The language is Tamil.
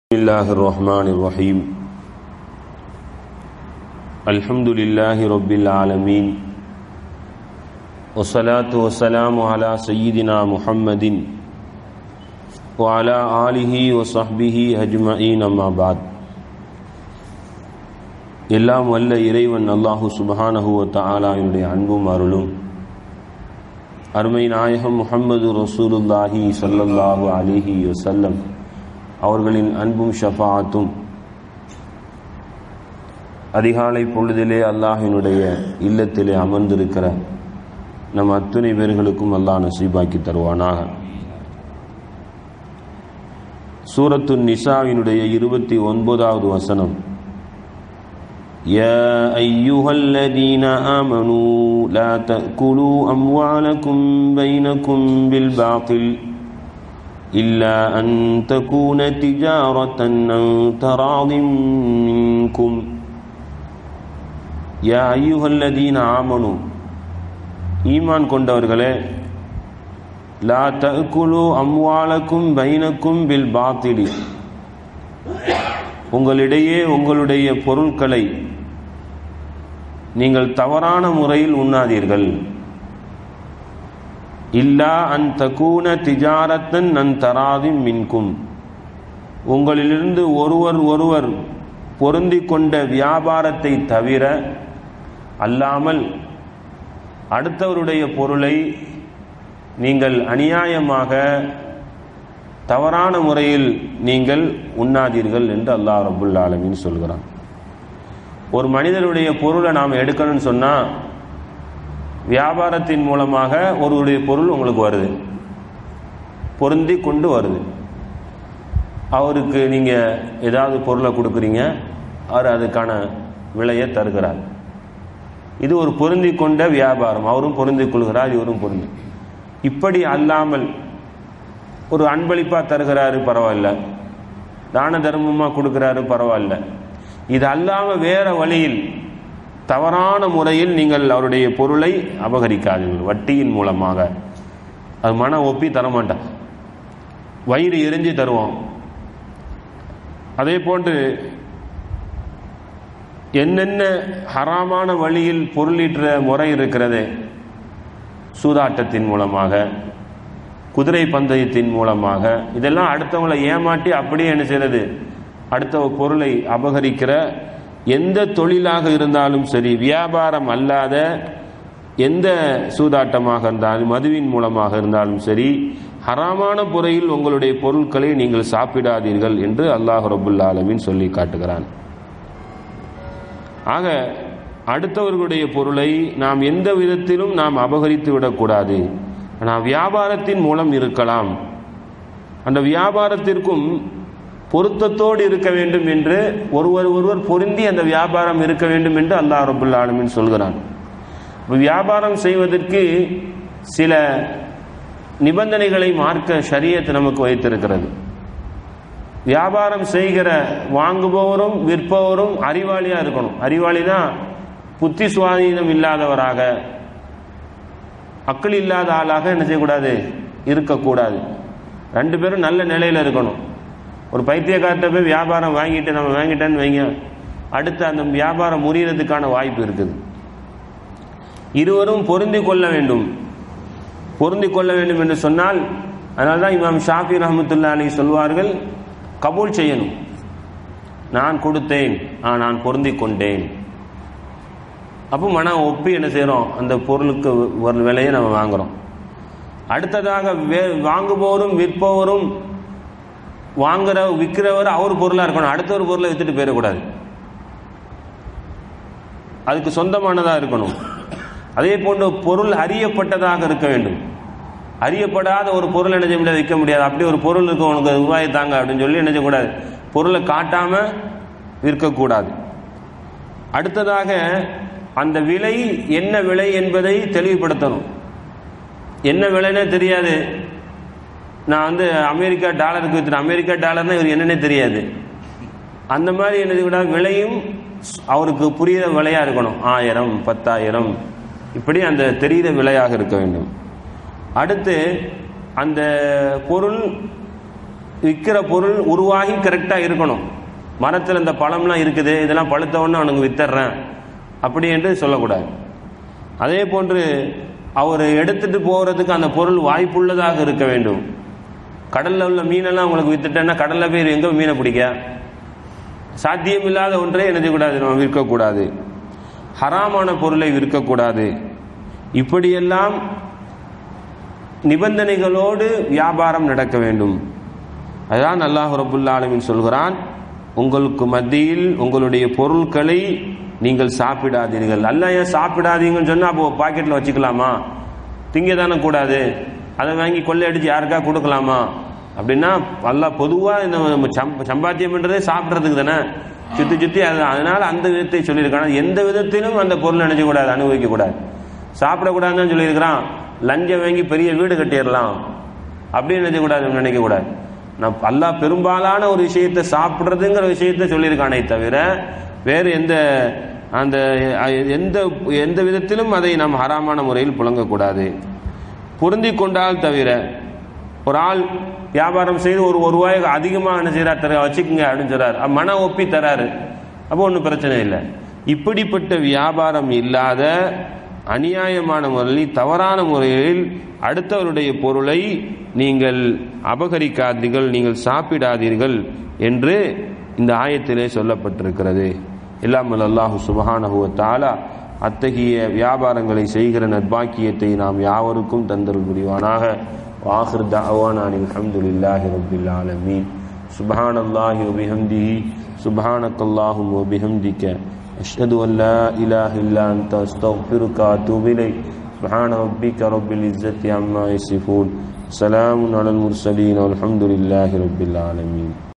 بسم الله الرحمن الرحيم الحمد لله رب العالمين والصلاة والسلام على سيدنا محمد وعلى آله وصحبه أجمعين أما بعد எல்லாம் வல்ல இறைவன் அல்லாஹு சுபஹானஹு வ தஆலாவுடைய அன்பும் அருளும் அருமை நாயகம் முஹம்மது ரசூலுல்லாஹி ஸல்லல்லாஹு அலைஹி வஸல்லம் அவர்களின் அன்பும் ஷஃபாத்தும் அதிகாலை பொழுதிலே அல்லாஹினுடைய இல்லத்திலே அமர்ந்திருக்கிற நம் அத்துணை பேர்களுக்கும் அல்லாஹ் நசீபாக்கி தருவானாக சூரத்து நிசாவினுடைய இருபத்தி ஒன்பதாவது வசனம் يا أيها الذين آمنوا لا تأكلوا أموالكم بينكم بالباطل إلا أن تكون تجارة عن تراض منكم يا أيها الذين آمنوا ஈமான் கொண்டவர்களே லா தகுலு அம்வாலக்கும் பைனக்கும் பில் பாத்திலி உங்களிடையே உங்களுடைய பொருட்களை நீங்கள் தவறான முறையில் உண்ணாதீர்கள் இல்லா அன் தகூன திஜாரத்தன் நன் தராதி மின்கும் உங்களிலிருந்து ஒருவர் ஒருவர் பொருந்தி கொண்ட வியாபாரத்தை தவிர அல்லாமல் அடுத்தவருடைய பொருளை நீங்கள் அநியாயமாக தவறான முறையில் நீங்கள் உண்ணாதீர்கள் என்று அல்லாஹ் ரபுல் ஆலமின் சொல்கிறான் ஒரு மனிதனுடைய பொருளை நாம் எடுக்கணும்னு சொன்னால் வியாபாரத்தின் மூலமாக ஒருவருடைய பொருள் உங்களுக்கு வருது பொருந்தி கொண்டு வருது அவருக்கு நீங்கள் ஏதாவது பொருளை கொடுக்குறீங்க அவர் அதுக்கான விலையை தருகிறார் இது ஒரு பொருந்தி கொண்ட வியாபாரம் அவரும் பொருந்தி கொள்கிறார் இவரும் பொருந்தி இப்படி அல்லாமல் ஒரு அன்பளிப்பாக தருகிறாரு பரவாயில்ல தான தர்மமாக கொடுக்குறாரு பரவாயில்ல இது அல்லாமல் வேற வழியில் தவறான முறையில் நீங்கள் அவருடைய பொருளை அபகரிக்காதீர்கள் வட்டியின் மூலமாக அது மன ஒப்பி தரமாட்டான் வயிறு எரிஞ்சு தருவோம் அதே போன்று என்னென்ன ஹராமான வழியில் பொருளீற்ற முறை இருக்கிறது சூதாட்டத்தின் மூலமாக குதிரை பந்தயத்தின் மூலமாக இதெல்லாம் அடுத்தவங்களை ஏமாற்றி அப்படியே என்ன செய்யறது அடுத்த பொருளை அபகரிக்கிற எந்த தொழிலாக இருந்தாலும் சரி வியாபாரம் அல்லாத எந்த சூதாட்டமாக இருந்தாலும் மதுவின் மூலமாக இருந்தாலும் சரி ஹராமான முறையில் உங்களுடைய பொருட்களை நீங்கள் சாப்பிடாதீர்கள் என்று அல்லாஹ் ரபுல் ஆலமின் சொல்லி காட்டுகிறான் ஆக அடுத்தவர்களுடைய பொருளை நாம் எந்த விதத்திலும் நாம் அபகரித்து விடக்கூடாது ஆனால் வியாபாரத்தின் மூலம் இருக்கலாம் அந்த வியாபாரத்திற்கும் பொருத்தத்தோடு இருக்க வேண்டும் என்று ஒருவர் ஒருவர் பொருந்தி அந்த வியாபாரம் இருக்க வேண்டும் என்று அல்லாஹ் ரபுல் ஆலமின் சொல்கிறான் வியாபாரம் செய்வதற்கு சில நிபந்தனைகளை மார்க்க ஷரியத் நமக்கு வைத்திருக்கிறது வியாபாரம் செய்கிற வாங்குபவரும் விற்பவரும் அறிவாளியாக இருக்கணும் அறிவாளினா புத்தி சுவாதீனம் இல்லாதவராக அக்கள் இல்லாத ஆளாக என்ன செய்யக்கூடாது இருக்கக்கூடாது ரெண்டு பேரும் நல்ல நிலையில் இருக்கணும் ஒரு பைத்தியக்கார்ட்ட போய் வியாபாரம் வாங்கிட்டு நம்ம வாங்கிட்டேன்னு வைங்க அடுத்து அந்த வியாபாரம் முறியறதுக்கான வாய்ப்பு இருக்குது இருவரும் பொருந்தி கொள்ள வேண்டும் பொருந்தி கொள்ள வேண்டும் என்று சொன்னால் அதனால தான் இமாம் ஷாஃபி ரஹமத்துல்லா அலி சொல்வார்கள் கபூல் செய்யணும் நான் கொடுத்தேன் ஆ நான் பொருந்தி கொண்டேன் அப்போ மன ஒப்பி என்ன செய்கிறோம் அந்த பொருளுக்கு ஒரு விலையை நம்ம வாங்குறோம் அடுத்ததாக வே வாங்குபவரும் விற்பவரும் வாங்குற விற்கிறவர் அவர் பொருளாக இருக்கணும் அடுத்த ஒரு பொருளை வித்துட்டு போயிடக்கூடாது அதுக்கு சொந்தமானதாக இருக்கணும் அதே போன்று பொருள் அறியப்பட்டதாக இருக்க வேண்டும் அறியப்படாத ஒரு பொருள் என்ன செய்ய முடியாது விற்க முடியாது அப்படி ஒரு பொருள் இருக்கும் உனக்கு ரூபாய் தாங்க அப்படின்னு சொல்லி என்ன செய்யக்கூடாது பொருளை காட்டாம விற்கக்கூடாது அடுத்ததாக அந்த விலை என்ன விலை என்பதை தெளிவுபடுத்தணும் என்ன விலைன்னே தெரியாது நான் வந்து அமெரிக்கா டாலருக்கு வித்துறேன் அமெரிக்கா டாலர்னா இவர் என்னன்னே தெரியாது அந்த மாதிரி என்ன செய்யக்கூடாது விலையும் அவருக்கு புரியுற விலையாக இருக்கணும் ஆயிரம் பத்தாயிரம் இப்படி அந்த தெரிகிற விலையாக இருக்க வேண்டும் அடுத்து அந்த பொருள் விற்கிற பொருள் உருவாகி கரெக்டாக இருக்கணும் மரத்தில் இந்த பழம்லாம் இருக்குது இதெல்லாம் பழுத்தவொன்னு அவனுக்கு வித்துறேன் அப்படி என்று சொல்லக்கூடாது அதே போன்று அவர் எடுத்துட்டு போகிறதுக்கு அந்த பொருள் வாய்ப்புள்ளதாக இருக்க வேண்டும் கடல்ல உள்ள மீனெல்லாம் உங்களுக்கு வித்துட்டேன்னா கடல்ல போய் எங்க மீனை பிடிக்க சாத்தியமில்லாத ஒன்றை என்ன செய்யக்கூடாது நம்ம விற்கக்கூடாது ஹராமான பொருளை விற்கக்கூடாது இப்படியெல்லாம் நிபந்தனைகளோடு வியாபாரம் நடக்க வேண்டும் அதுதான் அல்லாஹ் ரபுல்லா ஆலமின் சொல்கிறான் உங்களுக்கு மத்தியில் உங்களுடைய பொருட்களை நீங்கள் சாப்பிடாதீர்கள் அல்ல ஏன் சாப்பிடாதீங்கன்னு சொன்னா அப்போ பாக்கெட்ல வச்சுக்கலாமா திங்க தானே கூடாது அதை வாங்கி கொள்ளையடிச்சு யாருக்கா கொடுக்கலாமா அப்படின்னா அல்லாஹ் பொதுவாக இந்த நம்ம சம்ப- சம்பாத்தியம் பண்றதே சாப்பிட்றதுக்கு தானே சுத்தி சுத்தி அது அதனால அந்த விதத்தை சொல்லியிருக்கான் எந்த விதத்திலும் அந்த பொருள் நினைச்ச கூடாது அனுபவிக்க கூடாது சாப்பிடக்கூடாதுன்னு சொல்லியிருக்கிறான் லஞ்சம் வாங்கி பெரிய வீடு கட்டிடலாம் அப்படின்னு நினைக்க கூடாது நினைக்க கூடாது நான் அல்லாஹ் பெரும்பாலான ஒரு விஷயத்தை சாப்பிட்றதுங்கிற விஷயத்தை சொல்லியிருக்கானே தவிர வேறு எந்த அந்த அஹ், எந்த எந்த விதத்திலும் அதை நாம் ஹராமான முறையில் புழங்கக்கூடாது பொருந்தி கொண்டால் தவிர ஒரு ஆள் வியாபாரம் செய்து ஒரு ஒரு ரூபாய்க்கு அதிகமாக என்ன செய்கிறார் தர வச்சுக்கோங்க அப்படின்னு சொல்றாரு அப்ப மன ஒப்பி தராரு அப்போ ஒன்றும் பிரச்சனை இல்லை இப்படிப்பட்ட வியாபாரம் இல்லாத அநியாயமான முறையில் தவறான முறையில் அடுத்தவருடைய பொருளை நீங்கள் அபகரிக்காதீர்கள் நீங்கள் சாப்பிடாதீர்கள் என்று இந்த ஆயத்திலே சொல்லப்பட்டிருக்கிறது இல்லாமல் அல்லாஹு சுபஹானஹு வ தஆலா அத்தகைய வியாபாரங்களை செய்கிற நற்பாக்கியத்தை நாம் யாவருக்கும் தந்தல் புரிவானாக வாஹிர் தஅவானா அல்ஹம்துலில்லாஹி ரப்பில் ஆலமீன் சுப்ஹானல்லாஹி வ பிஹம்திஹி சுப்ஹானக்கல்லாஹும்ம வ பிஹம்திக அஷ்ஹது அன் லா இலாஹ இல்லா அன்த அஸ்தக்ஃபிருக வ அத்தூபு இலைக் سبحان ربك رب العزة عما يصفون سلام على المرسلين والحمد لله رب العالمين